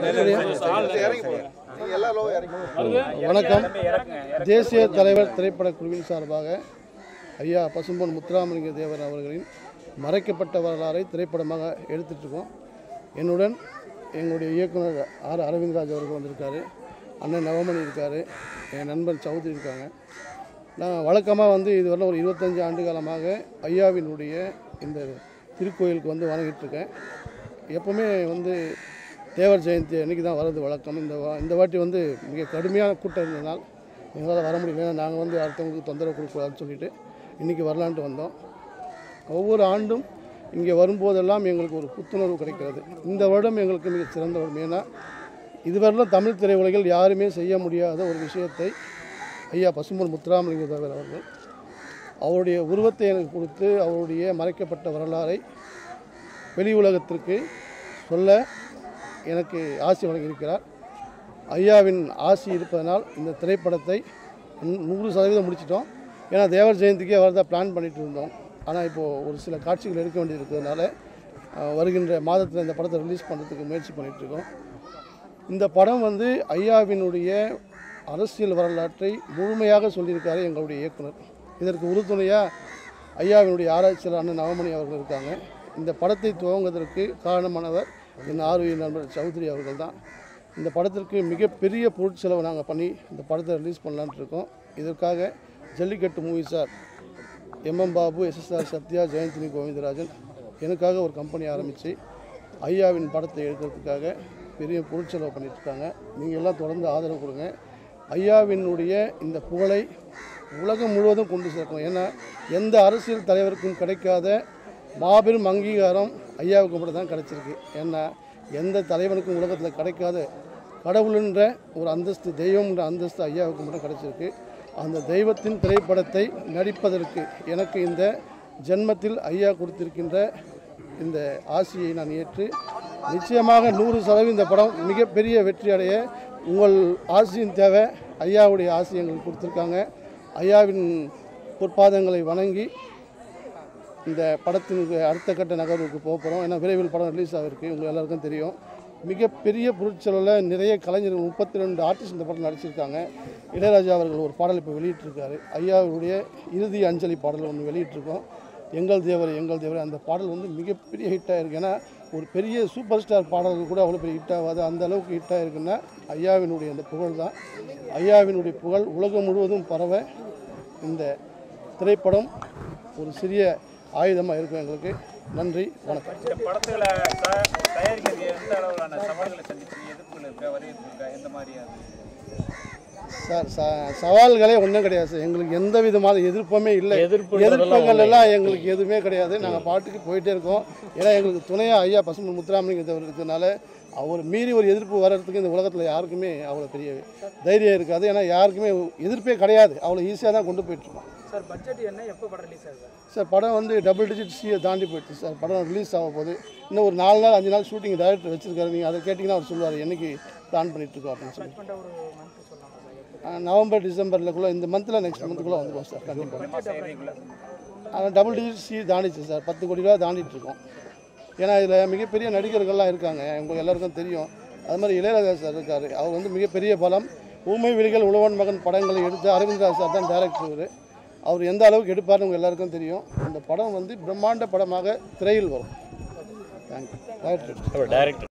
வணக்கம் தேசிய தலைவர் திரைப்பட குழுவின் சார்பாக ஐயா பசும்பொன் முத்துராமலிங்க தேவர் அவர்களின் மறைக்கப்பட்ட வரலாறை திரைப்படமாக எடுத்துட்டு இருக்கோம் என்னுடன் எங்களுடைய இயக்குனர் ஆர் அரவிந்த்ராஜ் அவர்கள் வந்திருக்காரு அண்ணன் நவமணி இருக்கார் என் நண்பன் சௌத்ரி இருக்காங்க நான் வழக்கமாக வந்து இதுவரை ஒரு இருபத்தஞ்சு ஆண்டு காலமாக ஐயாவினுடைய இந்த திருக்கோயிலுக்கு வந்து வணங்கிட்டு இருக்கேன் எப்பவுமே வந்து தேவர் ஜெயந்தி அன்றைக்கி தான் வர்றது வழக்கம் இந்த வா இந்த வாட்டி வந்து மிக கடுமையான கூட்டம் இருந்ததால் எங்களால் வர முடியல ஏன்னா நாங்கள் வந்து அடுத்தவங்களுக்கு தொந்தரவு கொடுக்கக்கூடாதுன்னு சொல்லிட்டு இன்றைக்கி வரலான்ட்டு வந்தோம் ஒவ்வொரு ஆண்டும் இங்கே வரும்போதெல்லாம் எங்களுக்கு ஒரு புத்துணர்வு கிடைக்கிறது இந்த வருடம் எங்களுக்கு மிக சிறந்த வருடம் ஏன்னா இதுவரையிலும் தமிழ் திரையுலகில் யாருமே செய்ய முடியாத ஒரு விஷயத்தை ஐயா பசும்பொன் முத்துராமலிங்க தேவர் அவர்கள் அவருடைய உருவத்தை எனக்கு கொடுத்து அவருடைய மறைக்கப்பட்ட வரலாறை வெளி உலகத்திற்கு சொல்ல எனக்கு ஆசி வழங்கியிருக்கிறார் ஐயாவின் ஆசி இருப்பதனால் இந்த திரைப்படத்தை நூ- நூறு சதவீதம் முடிச்சிட்டோம் ஏன்னா தேவர் ஜெயந்திக்கே வரதா பிளான் பண்ணிட்டு இருந்தோம் ஆனால் இப்போது ஒரு சில காட்சிகள் எடுக்க வேண்டியது இருக்கிறதுனால அஹ், வருகின்ற மாதத்தில் இந்த படத்தை ரிலீஸ் பண்ணுறதுக்கு முயற்சி பண்ணிட்டு இருக்கோம் இந்த படம் வந்து ஐயாவினுடைய அரசியல் வரலாற்றை முழுமையாக சொல்லியிருக்காரு எங்களுடைய இயக்குனர் இதற்கு உறுதுணையாக ஐயாவினுடைய ஆராய்ச்சியாளர் அண்ணன் நவமணி அவர்கள் இருக்காங்க இந்த படத்தை துவங்குவதற்கு காரணமானவர் என் ஆர்வீ நண்பர் சௌத்ரி அவர்கள் தான் இந்த படத்திற்கு மிகப்பெரிய பொருட்செலவு நாங்கள் பண்ணி இந்த படத்தை ரிலீஸ் பண்ணலான்ட்டு இருக்கோம் இதற்காக Jallikattu movie sir MM Babu SSR Sathya Jayanthini Govindarajan எனக்காக ஒரு கம்பெனி ஆரம்பித்து ஐயாவின் படத்தை எடுக்கிறதுக்காக பெரிய பொருட்செலவு பண்ணிட்டு இருக்காங்க நீங்கள் எல்லாம் தொடர்ந்து ஆதரவு கொடுங்க ஐயாவினுடைய இந்த புகழை உலகம் முழுவதும் கொண்டு சேர்க்கணும் ஏன்னா எந்த அரசியல் தலைவருக்கும் கிடைக்காத மாபெரும் அங்கீகாரம் ஐயாவுக்கு மட்டும் தான் கிடைச்சிருக்கு ஏன்னா எந்த தலைவனுக்கும் உலகத்தில் கிடைக்காத கடவுளுன்ற ஒரு அந்தஸ்து தெய்வம்ன்ற அந்தஸ்து ஐயாவுக்கு மட்டும் கிடைச்சிருக்கு அந்த தெய்வத்தின் திரைப்படத்தை நடிப்பதற்கு எனக்கு இந்த ஜென்மத்தில் ஐயா கொடுத்திருக்கின்ற இந்த ஆசியை நான் ஏற்று நிச்சயமாக நூறு சதவீதம் இந்த படம் மிகப்பெரிய வெற்றி அடைய உங்கள் ஆசியின் தேவை ஐயாவுடைய ஆசி எங்களுக்கு கொடுத்துருக்காங்க ஐயாவின் பொற்பாதங்களை வணங்கி இந்த படத்தின் அடுத்த கட்ட நகர்வுக்கு போக போகிறோம் ஏன்னா விரைவில் படம் ரிலீஸ் ஆகிருக்கு உங்களுக்கு எல்லாருக்கும் தெரியும் மிகப்பெரிய பொருட்செலவில் நிறைய கலைஞர்கள் முப்பத்தி ரெண்டு ஆர்டிஸ்ட் இந்த படம் நடிச்சிருக்காங்க இளையராஜா அவர்கள் ஒரு பாடல் இப்போ வெளியிட்டிருக்காரு ஐயாவுடைய இறுதி அஞ்சலி பாடல் ஒன்று வெளியிட்டிருக்கோம் எங்கள் தேவர் எங்கள் தேவர் அந்த பாடல் வந்து மிகப்பெரிய ஹிட் ஆயிருக்கு ஏன்னா ஒரு பெரிய சூப்பர் ஸ்டார் பாடல்கள் கூட அவ்வளோ பெரிய ஹிட் ஆகாது அந்த அளவுக்கு ஹிட் ஆயிருக்குன்னா ஐயாவினுடைய அந்த புகழ் தான் ஐயாவினுடைய புகழ் உலகம் முழுவதும் பரவ இந்த திரைப்படம் ஒரு சிறிய ஆயுதமாக இருக்கும் எங்களுக்கு நன்றி வணக்கம் இந்த படத்துல த- தயாரிக்கிறது எந்த அளவிலான சவால்களை சந்திச்சு எதிர்ப்புகள் இருக்கா வரவேற்பு இருக்கா எந்த மாதிரியா சார் ச- சவால்களே ஒன்றும் கிடையாது சார் எங்களுக்கு எந்த விதமான எதிர்ப்புமே இல்லை எதிர்ப்புகள் எல்லாம் எங்களுக்கு எதுவுமே கிடையாது நாங்கள் பாட்டுக்கு போயிட்டே இருக்கோம் ஏன்னா எங்களுக்கு துணையாக ஐயா பசுமன் முத்துராமலிங்க தேவர் இருக்கிறதுனால அவர் மீறி ஒரு எதிர்ப்பு வர்றதுக்கு இந்த உலகத்தில் யாருக்குமே அவ்வளோ பெரிய தைரியம் இருக்காது ஏன்னா யாருக்குமே எதிர்ப்பே கிடையாது அவ்வளோ ஈஸியாக தான் கொண்டு போயிட்டுருக்கோம் சார் பட்ஜெட் என்ன எப்போ படம் ரிலீஸ் ஆகுது சார் படம் வந்து டபுள் டிஜிட் சியை தாண்டி போயிடுச்சு சார் படம் ரிலீஸ் ஆக போகுது இன்னும் ஒரு நாலு நாள் அஞ்சு நாள் ஷூட்டிங் டைரக்டர் வச்சிருக்காரு நீங்கள் அதை கேட்டிங்கன்னா அவர் சொல்லுவார் என்னைக்கு பிளான் பண்ணிட்டு இருக்கோம் அப்படின்னு சொல்லி பண்ண ஒரு மந்த் சொல்லலாம் சார் எப்போ ஆ, நவம்பர் டிசம்பர்லக்குள்ளே இந்த மந்தில் நெக்ஸ்ட் மந்த்துக்குள்ளே வந்துடுவோம் சார் கண்டிப்பாக ஆனால் டபுள் டிஜிட் சி தாண்டிச்சு சார் பத்து கோடி ரூபா தாண்டிட்டு இருக்கோம் ஏன்னா இதில் மிகப்பெரிய நடிகர்கள்லாம் இருக்காங்க உங்களுக்கு எல்லாருக்கும் தெரியும் அது மாதிரி இளையராஜா சார் இருக்கார் அவர் வந்து மிகப்பெரிய பலம் ஊமை விழிகள் உழவன் மகன் படங்களை எடுத்து அரவிந்த்ராஜ் சார் தான் டேரக்டர் இவர் அவர் எந்த அளவுக்கு எடுப்பார்னு உங்க எல்லாருக்கும் தெரியும் இந்த படம் வந்து பிரம்மாண்ட படமாக திரையில் வரும் தேங்க்யூ டேரக்டர் டைரக்டர்